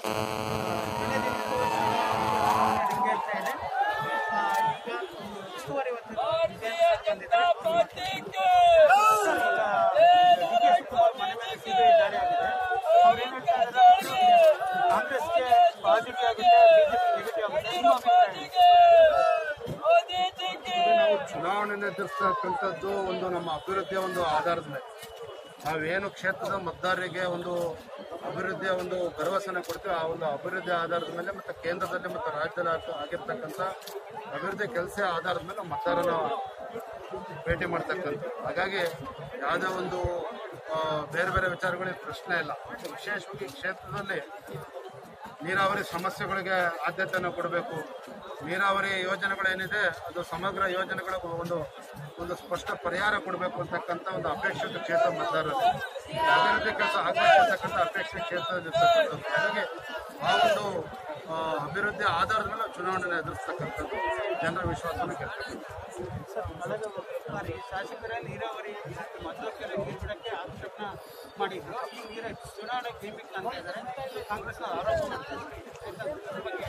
ಕಾಂಗ್ರೆಸ್ಗೆ ಪಾಸಿಟಿವ್ ಆಗುತ್ತೆ BJP negative ಆಗುತ್ತೆ ನಿಮ್ಮ ಅಭಿಪ್ರಾಯ ನಾವು ಚುನಾವಣೆ ಎದುರಿಸ್ತಕ್ಕಂಥದ್ದು ಒಂದು ನಮ್ಮ ಅಭಿವೃದ್ಧಿಯ ಒಂದು ಆಧಾರದ ಮೇಲೆ ನಾವೇನು ಕ್ಷೇತ್ರದ ಮತದಾರರಿಗೆ ಒಂದು ಅಭಿವೃದ್ಧಿಯ ಒಂದು ಭರವಸೆನ ಕೊಡ್ತೀವಿ ಆ ಒಂದು ಅಭಿವೃದ್ಧಿ ಆಧಾರದ ಮೇಲೆ ಮತ್ತು ಕೇಂದ್ರದಲ್ಲಿ ಮತ್ತು ರಾಜ್ಯದಲ್ಲಿ ಆಗ- ಆಗಿರ್ತಕ್ಕಂಥ ಅಭಿವೃದ್ಧಿ ಕೆಲಸ ಆಧಾರದ ಮೇಲೆ ನಾವು ಮತದಾರನ ಭೇಟಿ ಮಾಡ್ತಕ್ಕಂಥದ್ದು ಹಾಗಾಗಿ ಯಾವುದೇ ಒಂದು ಆ, ಬೇರೆ ಬೇರೆ ವಿಚಾರಗಳಿಗೆ ಪ್ರಶ್ನೆ ಇಲ್ಲ ವಿಶೇಷವಾಗಿ ಕ್ಷೇತ್ರದಲ್ಲಿ ನೀರಾವರಿ ಸಮಸ್ಯೆಗಳಿಗೆ ಆದ್ಯತೆಯನ್ನು ಕೊಡಬೇಕು ನೀರಾವರಿ ಯೋಜನೆಗಳೇನಿದೆ ಅದು ಸಮಗ್ರ ಯೋಜನೆಗಳಿಗೆ ಒಂದು ಒಂದು ಸ್ಪಷ್ಟ ಪರಿಹಾರ ಕೊಡಬೇಕು ಅಂತಕ್ಕಂಥ ಒಂದು ಅಪೇಕ್ಷಿತ ಕ್ಷೇತ್ರ ಮತದಾರರಲ್ಲಿ ಅಭಿವೃದ್ಧಿ ಕೆಲಸ ಆಗಬೇಕು ಅಂತಕ್ಕಂಥ ಅಪೇಕ್ಷೆ ಕ್ಷೇತ್ರದಲ್ಲಿ ಇರ್ತಕ್ಕಂಥದ್ದು ಹಾಗಾಗಿ ಆ ಒಂದು ಆ, ಅಭಿವೃದ್ಧಿ ಆಧಾರದ ಮೇಲೆ ಚುನಾವಣೆ ಎದುರಿಸ್ತಕ್ಕಂಥದ್ದು ಜನರ ವಿಶ್ವಾಸನ ಗೆಲ್ತಕ್ಕಂಥದ್ದು ಸರ್ ಕಳೆದ ಬಾರಿ ಶಾಸಕರ ನೀರಾವರಿ ಇದಕ್ಕೆ ಮಧ್ಯವರ್ತಿಗಳ ನೀರು ಬಿಡಕ್ಕೆ ಆಕ್ಷೇಪಣ ಮಾಡಿದ್ರು ಈ ನೀರ ಚುನಾವಣೆ ಗೇಮಿಕ್ ಅಂತ ಇದ್ದಾರೆ ಕಾಂಗ್ರೆಸ್ ಆರೋಪ ಮಾಡ್ತಾರೆ ಇದ್ರ ಬಗ್ಗೆ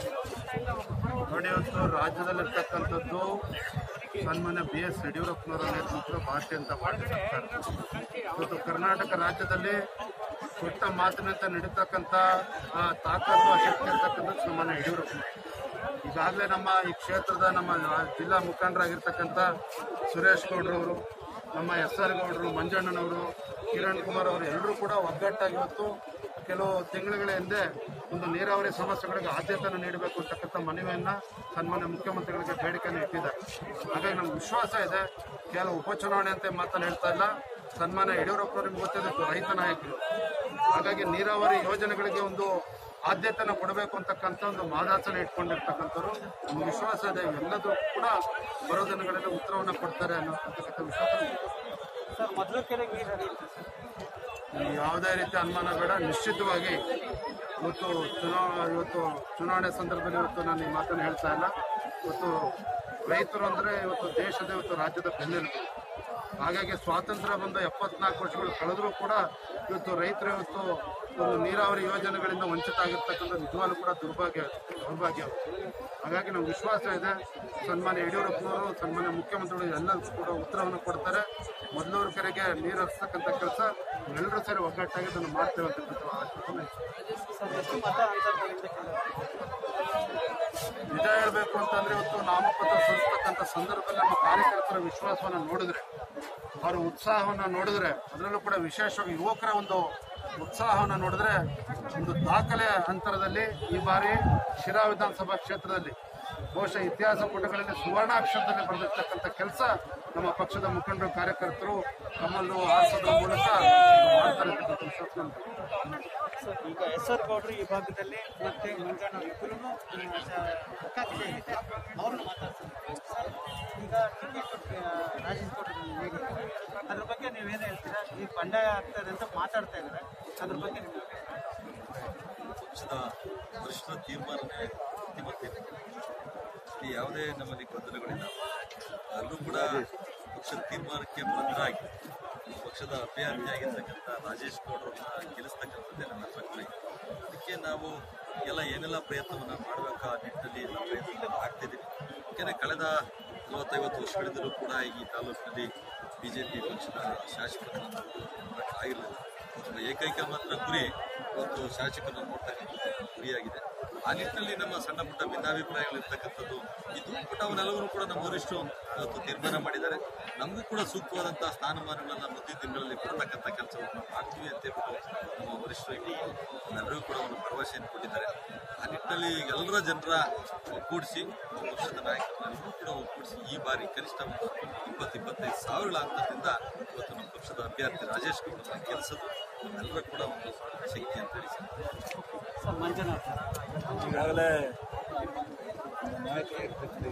ನೋಡಿ ಇವತ್ತು ರಾಜ್ಯದಲ್ಲಿರ್ತಕ್ಕಂಥದ್ದು ಸನ್ಮಾನ್ಯ ಬಿ ಎಸ್ ಯಡಿಯೂರಪ್ಪನವರ ನೇತೃತ್ವದ ಭಾರತೀಯ ಜನತಾ ಪಾರ್ಟಿ ಸರ್ಕಾರ ಇವತ್ತು ಕರ್ನಾಟಕ ರಾಜ್ಯದಲ್ಲಿ ಕೊಟ್ಟ ಮಾತಿನಂತೆ ನಡೀತಕ್ಕಂಥ ಆ ತಾಕತ್ತು ಆ ಶಕ್ತಿ ಇರ್ತಕ್ಕಂಥದ್ದು ಸನ್ಮಾನ್ಯ ಯಡಿಯೂರಪ್ಪನವರು ಈಗಾಗಲೇ ನಮ್ಮ ಈ ಕ್ಷೇತ್ರದ ನಮ್ಮ ರಾ- ಜಿಲ್ಲಾ ಮುಖಂಡರಾಗಿರ್ತಕ್ಕಂಥ ಸುರೇಶ್ ಗೌಡ್ರವರು ನಮ್ಮ ಎಸ್ ಆರ್ ಗೌಡರು ಮಂಜಣ್ಣನವರು ಕಿರಣ್ ಕುಮಾರ್ ಅವರು ಎಲ್ಲರೂ ಕೂಡ ಒಗ್ಗಟ್ಟಾಗಿ ಇವತ್ತು ಕೆಲವು ತಿಂಗಳುಗಳ ಹಿಂದೆ ಒಂದು ನೀರಾವರಿ ಸಮಸ್ಯೆಗಳಿಗೆ ಆದ್ಯತೆಯನ್ನು ನೀಡಬೇಕು ಅಂತಕ್ಕಂಥ ಮನವಿಯನ್ನ ಸನ್ಮಾನ್ಯ ಮುಖ್ಯಮಂತ್ರಿಗಳಿಗೆ ಬೇಡಿಕೆಯನ್ನು ಇಟ್ಟಿದ್ದಾರೆ ಹಾಗಾಗಿ ನಮ್ಗೆ ವಿಶ್ವಾಸ ಇದೆ ಕೇವಲ ಉಪಚುನಾವಣೆ ಅಂತ ಮಾತನ್ನು ಹೇಳ್ತಾ ಇಲ್ಲ ಸನ್ಮಾನ್ಯ ಯಡಿಯೂರಪ್ಪ ನಿಮ್ಗೆ ಗೊತ್ತಿದೆ ರೈತ ನಾಯಕರು ಹಾಗಾಗಿ ನೀರಾವರಿ ಯೋಜನೆಗಳಿಗೆ ಒಂದು ಆದ್ಯತೆಯನ್ನು ಕೊಡಬೇಕು ಅಂತಕ್ಕಂಥ ಒಂದು ಮಾದಾಸನ ಇಟ್ಕೊಂಡಿರ್ತಕ್ಕಂಥವ್ರು ನಮ್ಗೆ ವಿಶ್ವಾಸ ಇದೆ ಇವೆಲ್ಲದೂ ಕೂಡ ಬರೋ ದಿನಗಳಲ್ಲಿ ಉತ್ತರವನ್ನು ಕೊಡ್ತಾರೆ ಅನ್ನೋತಕ್ಕಂಥ ವಿಶ್ವಾಸ ನಮ್ಗಿದೆ. ಸರ್ ಮೊದಲು ಕೆರೆಗೆ ನೀರು ಹರಿಯುತ್ತೆ ಸರ್ ಯಾವುದೇ ರೀತಿ ಅನುಮಾನ ಬೇಡ ನಿಶ್ಚಿತವಾಗಿ ಇವತ್ತು ಚುನಾವಣೆ ಇವತ್ತು ಚುನಾವಣೆ ಸಂದರ್ಭದಲ್ಲಿ ಇವತ್ತು ನಾನು ಈ ಮಾತನ್ನು ಹೇಳ್ತಾ ಇಲ್ಲ ಇವತ್ತು ರೈತರು ಅಂದರೆ ಇವತ್ತು ದೇಶದ ಇವತ್ತು ರಾಜ್ಯದ ಬೆನ್ನೆಲುಬು ಹಾಗಾಗಿ ಸ್ವಾತಂತ್ರ್ಯ ಬಂದ ಎಪ್ಪತ್ನಾಲ್ಕು ವರ್ಷಗಳು ಕಳೆದರೂ ಕೂಡ ಇವತ್ತು ರೈತರು ಇವತ್ತು ಒಂದು ನೀರಾವರಿ ಯೋಜನೆಗಳಿಂದ ವಂಚಿತ ಆಗಿರ್ತಕ್ಕಂಥ ನಿಜವಾಗ್ಲೂ ಕೂಡ ದುರ್ಭಾಗ್ಯ ದೌರ್ಭಾಗ್ಯ ಹಾಗಾಗಿ ನಮ್ಗೆ ವಿಶ್ವಾಸ ಇದೆ ಸನ್ಮಾನ್ಯ ಯಡಿಯೂರಪ್ಪನವರು ಸನ್ಮಾನ್ಯ ಮುಖ್ಯಮಂತ್ರಿಗಳು ಎಲ್ಲರೂ ಕೂಡ ಉತ್ತರವನ್ನು ಕೊಡ್ತಾರೆ ಮೊದಲೂರು ಕೆರೆಗೆ ನೀರು ಹರಿಸ್ತಕ್ಕಂಥ ಕೆಲಸ ಎಲ್ಲರೂ ಸೇರಿ ಒಗ್ಗಟ್ಟಾಗಿ ಅದನ್ನು ಮಾಡ್ತೇವೆ ಅಂತಕ್ಕಂಥ ಆಶ್ವಾಸನೆ ಇದೆ. ಸರ್ ಎಷ್ಟು ಮತ ಅಂತರಗಳಿಂದ ನಿಜ ಹೇಳಬೇಕು ಅಂತಂದ್ರೆ ಇವತ್ತು ನಾಮಪತ್ರ ಸಲ್ಲಿಸ್ತಕ್ಕಂಥ ಸಂದರ್ಭದಲ್ಲಿ ನಮ್ಮ ಕಾರ್ಯಕರ್ತರ ವಿಶ್ವಾಸವನ್ನು ನೋಡಿದ್ರೆ ಅವರ ಉತ್ಸಾಹವನ್ನು ನೋಡಿದ್ರೆ ಅದರಲ್ಲೂ ಕೂಡ ವಿಶೇಷವಾಗಿ ಯುವಕರ ಒಂದು ಉತ್ಸಾಹವನ್ನು ನೋಡಿದ್ರೆ ಒಂದು ದಾಖಲೆ ಅಂತರದಲ್ಲಿ ಈ ಬಾರಿ ಶಿರಾ ವಿಧಾನಸಭಾ ಕ್ಷೇತ್ರದಲ್ಲಿ ಬಹುಶಃ ಇತಿಹಾಸ ಪುಟಗಳಲ್ಲಿ ಸುವರ್ಣಾಕ್ಷರದಲ್ಲಿ ಬರೆದಿರ್ತಕ್ಕಂಥ ಕೆಲಸ ನಮ್ಮ ಪಕ್ಷದ ಮುಖಂಡರು ಕಾರ್ಯಕರ್ತರು ತಮ್ಮನ್ನು ಆರಿಸೋದ್ರ ಮೂಲಕ ಮಾಡ್ತಾರೆ ಅಂತಕ್ಕಂಥ ವಿಶ್ವಾಸ ನಮ್ಗೆ ಇದೆ. ಸರ್ ಈಗ ಎಸ್ ಆರ್ ಗೌಡ್ರು ಈ ಭಾಗದಲ್ಲಿ ಮತ್ತೆ ಮಂಜಣ್ಣ ಇಬ್ಬರೂ ಮುಖಾತಿದೆ ಇದೆ ಅವ್ರನ್ನ ಮಾತಾಡ್ತಾರೆ ಸರ್ ಈಗ ಟಿಕೆಟ್ ರಾಜೇಶ್ ಗೌಡ್ರು ನೀಡಿದ್ದಾರೆ ಅದ್ರ ಬಗ್ಗೆ ನೀವೇನು ಹೇಳ್ತೀರಾ ಈ ಬಂಡಾಯ ಆಗ್ತದೆ ಅಂತ ಮಾತಾಡ್ತಾ ಇದ್ದಾರೆ ಅದ್ರ ಬಗ್ಗೆ ನೀವು ಪಕ್ಷದ ವರಿಷ್ಠರ ತೀರ್ಮಾನನೇ ಅಂತಿಮ ಇಲ್ಲಿ ಯಾವುದೇ ನಮ್ಮಲ್ಲಿ ಗೊಂದಲಗಳಿಲ್ಲ ಅಲ್ಲೂ ಕೂಡ ಪಕ್ಷದ ತೀರ್ಮಾನಕ್ಕೆ ಬದ್ಧರಾಗಿ ಪಕ್ಷದ ಅಭ್ಯರ್ಥಿಯಾಗಿರ್ತಕ್ಕಂಥ ರಾಜೇಶ್ ಗೌಡರನ್ನ ಗೆಲ್ಲಿಸ್ತಕ್ಕಂಥದ್ದೇ ನಮ್ಮ ಪ್ರಕ್ರಿಯೆ ಅದಕ್ಕೆ ನಾವು ಎಲ್ಲ ಏನೆಲ್ಲ ಪ್ರಯತ್ನವನ್ನು ಮಾಡಬೇಕು ಆ ನಿಟ್ಟಿನಲ್ಲಿ ಎಲ್ಲ ಪ್ರಯತ್ನ ಆಗ್ತಿದ್ದೀವಿ ಯಾಕೆಂದರೆ ಕಳೆದ ನಲವತ್ತೈವತ್ತು ವರ್ಷಗಳಿಂದಲೂ ಕೂಡ ಈ ತಾಲೂಕಿನಲ್ಲಿ ಬಿಜೆಪಿ ಪಕ್ಷದ ಶಾಸಕರನ್ನು ಆಗಿರಲಿಲ್ಲ ನಮ್ಮ ಏಕೈಕ ಮಾತ್ರ ಗುರಿ ಇವತ್ತು ಶಾಸಕರನ್ನು ನೋಡ್ತಕ್ಕಂಥ ಗುರಿಯಾಗಿದೆ ಆ ನಿಟ್ಟಿನಲ್ಲಿ ನಮ್ಮ ಸಣ್ಣ ಪುಟ್ಟ ಭಿನ್ನಾಭಿಪ್ರಾಯಗಳಿರ್ತಕ್ಕಂಥದ್ದು ಇದು ಬಟ್ ಅವನ್ನೆಲ್ಲವನ್ನೂ ಕೂಡ ನಮ್ಮ ವರಿಷ್ಠರು ಇವತ್ತು ತೀರ್ಮಾನ ಮಾಡಿದ್ದಾರೆ ನಮಗೂ ಕೂಡ ಸೂಕ್ತವಾದಂತಹ ಸ್ಥಾನಮಾನಗಳನ್ನು ಮುಂದಿನ ದಿನಗಳಲ್ಲಿ ಕೊಡ್ತಕ್ಕಂಥ ಕೆಲಸವನ್ನು ನಾವು ಮಾಡ್ತೀವಿ ಅಂತ ಹೇಳ್ಬಿಟ್ಟು ನಮ್ಮ ವರಿಷ್ಠರು ಇವತ್ತು ನಮ್ಮೆಲ್ಲರಿಗೂ ಕೂಡ ಒಂದು ಭರವಸೆಯನ್ನು ಕೊಟ್ಟಿದ್ದಾರೆ ಆ ನಿಟ್ಟಿನಲ್ಲಿ ಎಲ್ಲರ ಜನರ ಒಗ್ಗೂಡಿಸಿ ಪಕ್ಷದ ನಾಯಕರನ್ನೆಲ್ಲರೂ ಕೂಡ ಒಗ್ಗೂಡಿಸಿ ಈ ಬಾರಿ ಕನಿಷ್ಠ ಒಂದು ಇಪ್ಪತ್ತು ಇಪ್ಪತ್ತೈದು ಸಾವಿರಗಳ ಅಂತರದಿಂದ ಇವತ್ತು ನಮ್ಮ ಪಕ್ಷದ ಅಭ್ಯರ್ಥಿ ರಾಜೇಶ್ ಗೌಡರನ್ನ ಗೆಲ್ಲಿಸೋದು ನಮ್ಮೆಲ್ಲರ ಕೂಡ ಒಂದು ಶಕ್ತಿ ಅಂತ ಹೇಳಿ ಸರ್. ಸರ್ ಮಂಜುನಾಥ್ ಈಗಾಗಲೇ ನಾಯಕರು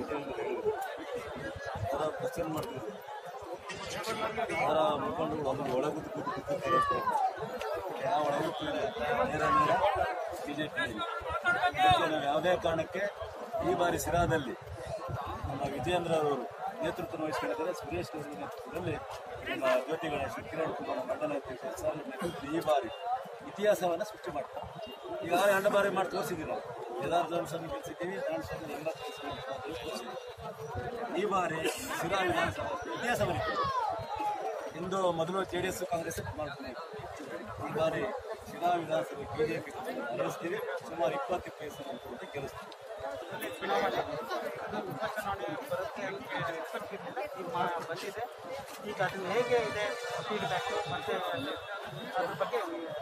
ಅವರ ಕ್ವಶನ್ ಮಾಡ್ತಿದ್ರು ಅವರ ಮುಖಂಡರು ಅದನ್ನು ಒಳಗುದ್ದು ಕೂತು ಕೂತು ಅಷ್ಟೇ ಆ ಒಳಗುತ್ತು ನೇರ ನೇರ ಬಿ ಜೆ ಪಿ ನಾವು ಯಾವುದೇ ಕಾರಣಕ್ಕೆ ಈ ಬಾರಿ ಸಿರಾದಲ್ಲಿ ನಮ್ಮ ವಿಜಯೇಂದ್ರ ಅವರು ನೇತೃತ್ವ ವಹಿಸಿಕೊಂಡಿದ್ದಾರೆ ಸುರೇಶ್ ಅವರ ನೇತೃತ್ವದಲ್ಲಿ ನಮ್ಮ ಜ್ಯೋತಿ ಗಣೇಶ್ ಕಿರಣ್ ಕುಮಾರ್ ಮಂಡಲ ಅಧ್ಯಕ್ಷ ಸರ್ ನೇತೃತ್ವದಲ್ಲಿ ಈ ಬಾರಿ ಇತಿಹಾಸವನ್ನು ಸೃಷ್ಟಿ ಮಾಡ್ತಾರೆ ಈಗಾಗಲೇ ಎರಡು ಬಾರಿ ಮಾಡಿ ತೋರಿಸಿದ್ದೀವಿ ನಾವು ಯದಾರ್ಥ ಸ್ವಾಮಿ ಗೆಲ್ಸಿದ್ದೀವಿ ಸ್ವಾಮಿ ಎಂಬತ್ತು ತೋರಿಸಿದ್ದೀವಿ ಈ ಬಾರಿ ಶಿರಾ ವಿಧಾನಸಭಾ ಇತಿಹಾಸ ಬರೀತೀವಿ ಇಂದು ಮೊದಲು ಜೆ ಡಿ ಎಸ್ ಕಾಂಗ್ರೆಸ್ ಮಾಡ್ತಾನೆ ಈ ಬಾರಿ ಶಿರಾ ವಿಧಾನಸಭೆ ಬಿಜೆಪಿ ಗೆಲ್ಲಿಸ್ತೀವಿ ಸುಮಾರು ಇಪ್ಪತ್ತು ಇಪ್ಪತ್ತು ಅಂತ ಗೆಲ್ಲಿಸ್ತೀವಿ ಚುನಾವಣೆ ಉಪಚುನಾವಣೆ ಬರುತ್ತೆ ಅಂತ ಎಕ್ಸ್ಪೆಕ್ಟ್ ಇರಲಿಲ್ಲ ಈಗ ಮಾ- ಬಂದಿದೆ ಈಗ ಅದು ಹೇಗೆ ಇದೆ ಫೀಡ್ಬ್ಯಾಕ್ ಮತ್ತೆ ಅದ್ರ ಬಗ್ಗೆ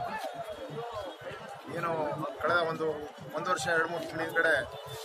ಏನು ಕಳೆದ ಒಂದು ಒಂದು ವರ್ಷ ಎರಡು ಮೂರು ತಿಂಗಳ ಹಿಂದ್ಗಡೆ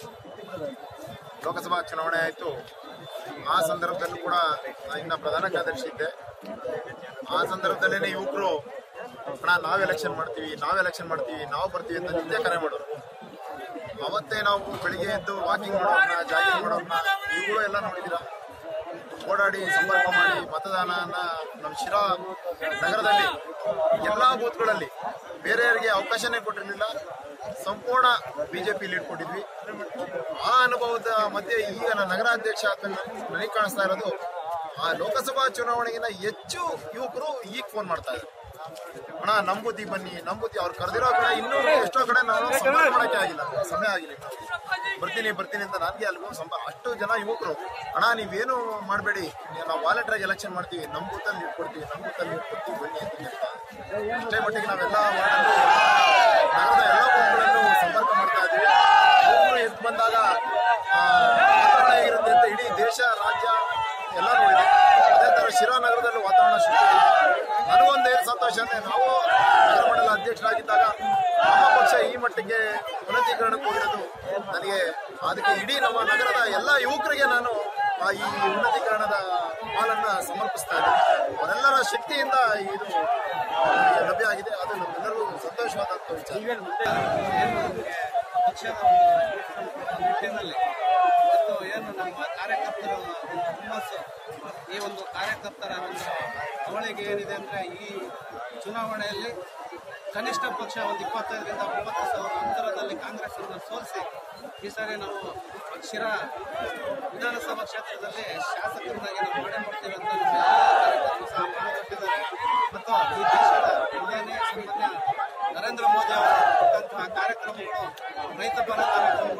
ಲೋಕಸಭಾ ಚುನಾವಣೆ ಆಯಿತು ಆ ಸಂದರ್ಭದಲ್ಲೂ ಕೂಡ ಇನ್ನ ಪ್ರಧಾನ ಕಾರ್ಯದರ್ಶಿ ಇದ್ದೆ ಆ ಸಂದರ್ಭದಲ್ಲೇನೆ ಯುವಕರು ಅಣ್ಣ ನಾವ್ ಎಲೆಕ್ಷನ್ ಮಾಡ್ತೀವಿ ನಾವ್ ಎಲೆಕ್ಷನ್ ಮಾಡ್ತೀವಿ ನಾವು ಬರ್ತೀವಿ ಅಂತ ನಿತ್ಯ ಕರೆ ಮಾಡೋರು ಅವತ್ತೇ ನಾವು ಬೆಳಿಗ್ಗೆ ಎದ್ದು ವಾಕಿಂಗ್ ಮಾಡೋರ್ನ ಜಾಗಿಂಗ್ ಮಾಡೋರ್ನ ಇವುಗಳು ಎಲ್ಲ ನೋಡಿದ್ದೀರಾ ಓಡಾಡಿ ಸಂಪರ್ಕ ಮಾಡಿ ಮತದಾನನ ನಮ್ಮ ಶಿರಾ ನಗರದಲ್ಲಿ ಎಲ್ಲಾ ಬೂತ್ಗಳಲ್ಲಿ ಬೇರೆಯವರಿಗೆ ಅವಕಾಶನೇ ಕೊಟ್ಟಿರಲಿಲ್ಲ ಸಂಪೂರ್ಣ ಬಿಜೆಪಿ ಲೀಡ್ ಕೊಟ್ಟಿದ್ವಿ ಆ ಅನುಭವದ ಮಧ್ಯೆ ಈಗ ನನ್ನ ನಗರಾಧ್ಯಕ್ಷ ನನಗೆ ಕಾಣಿಸ್ತಾ ಇರೋದು ಆ ಲೋಕಸಭಾ ಚುನಾವಣೆಗಿಂತ ಹೆಚ್ಚು ಯುವಕರು ಈಗ ಫೋನ್ ಮಾಡ್ತಾ ಇದ್ದಾರೆ ಅಣ್ಣ ನಮ್ ಬುದ್ಧಿ ಬನ್ನಿ ನಮ್ ಬುದ್ಧಿ ಅವ್ರು ಕರೆದಿರೋ ಕಡೆ ಇನ್ನೂ ಎಷ್ಟೋ ಕಡೆ ನಾನು ಸಂಪರ್ಕ ಮಾಡಕ್ಕೆ ಆಗಿಲ್ಲ ಸಮಯ ಆಗಿಲ್ಲ ಇನ್ನು. ಬರ್ತೀನಿ ಬರ್ತೀನಿ ಅಂತ ನನಗೆ ಅಲ್ಗೂ ಸಂಪ ಅಷ್ಟು ಜನ ಯುವಕರು ಅಣ್ಣ ನೀವೇನು ಮಾಡಬೇಡಿ ನಾವು ವಾಲಂಟ್ರಾಗಿ ಎಲೆಕ್ಷನ್ ಮಾಡ್ತೀವಿ ನಮ್ಮ ಬೂತಲ್ಲಿ ಇಟ್ಕೊಡ್ತೀವಿ ನಮ್ಮ ಬೂತಲ್ಲಿ ಇಟ್ಕೊಡ್ತೀವಿ ಬನ್ನಿ ಅಂತ ಹೇಳ್ತಾರೆ ಅಷ್ಟೇ ಮಟ್ಟಿಗೆ ನಾವೆಲ್ಲ ವಾರ್ಡಲ್ಲೂ ನಗರದ ಎಲ್ಲ ಬೂತ್ಗಳಲ್ಲೂ ಸಂಪರ್ಕ ಮಾಡ್ತಾ ಇದ್ದೀವಿ ಯುವಕರು ಎದ್ದು ಬಂದಾಗ ಆ, ವಾತಾವರಣ ಹೇಗಿರುತ್ತೆ ಅಂತ ಇಡೀ ದೇಶ ರಾಜ್ಯ ಎಲ್ಲ ನೋಡಿದೆ ಅದೇ ತರ ಶಿರಾ ನಗರದಲ್ಲೂ ವಾತಾವರಣ ಸೃಷ್ಟಿ ನನಗೊಂದು ಏನು ಸಂತೋಷ ಅಂದ್ರೆ ನಾವು ನಗರ ಮಂಡಲ ಅಧ್ಯಕ್ಷರಾಗಿದ್ದಾಗ ನಮ್ಮ ಪಕ್ಷ ಈ ಮಟ್ಟಿಗೆ ಉನ್ನತೀಕರಣಕ್ಕೆ ಹೋಗಿರೋದು ನನಗೆ ಅದಕ್ಕೆ ಇಡೀ ನಮ್ಮ ನಗರದ ಎಲ್ಲ ಯುವಕರಿಗೆ ನಾನು ಆ ಈ ಉನ್ನತೀಕರಣದ ಹಾಲನ್ನ ಸಮರ್ಪಿಸ್ತಾ ಇದ್ದೀನಿ ಅವರೆಲ್ಲರ ಶಕ್ತಿಯಿಂದ ಇದು ನಮಗೆ ಲಭ್ಯ ಆಗಿದೆ ಅದು ನಮ್ಮೆಲ್ಲರಿಗೂ ಸಂತೋಷವಾದಂಥ ವಿಚಾರ ನೀವೇನು ಮುಂದೆ ಏನು ನಿಮಗೆ ಪಕ್ಷದ ಒಂದು ನಿಟ್ಟಿನಲ್ಲಿ ಮತ್ತು ಏನು ನಮ್ಮ ಕಾರ್ಯಕರ್ತರ ಒಂದು ಹುಮ್ಮಸ್ಸು ಈ ಒಂದು ಕಾರ್ಯಕರ್ತರ ಒಂದು ಅವಳಿಗೆ ಏನಿದೆ ಅಂದರೆ ಈ ಚುನಾವಣೆಯಲ್ಲಿ ಕನಿಷ್ಠ ಪಕ್ಷ ಒಂದು ಇಪ್ಪತ್ತೈದರಿಂದ ಮೂವತ್ತು ಸಾವಿರ ಅಂತರದಲ್ಲಿ ಕಾಂಗ್ರೆಸ್ ಅನ್ನು ಸೋಲಿಸಿ ಈ ಸಾರಿ ನಾವು ಶಿರಾ ವಿಧಾನಸಭಾ ಕ್ಷೇತ್ರದಲ್ಲಿ ಶಾಸಕರನ್ನಾಗಿ ನಾವು ಮಾಡೇ ಮಾಡ್ತೀವಿ ಅಂತ ನಮ್ಮ ಎಲ್ಲ ಕಾರ್ಯಕರ್ತರು ಸಹ ಮನಗಟ್ಟಿದ್ದಾರೆ ಮತ್ತು ಈ ದೇಶದ ಪ್ರಧಾನಿ ಸನ್ಮಾನ್ಯ ನರೇಂದ್ರ ಮೋದಿ ಅವರು ಕೊಟ್ಟಂತಹ ಕಾರ್ಯಕ್ರಮಗಳು ರೈತ ಪರ ಕಾರ್ಯಕ್ರಮಗಳು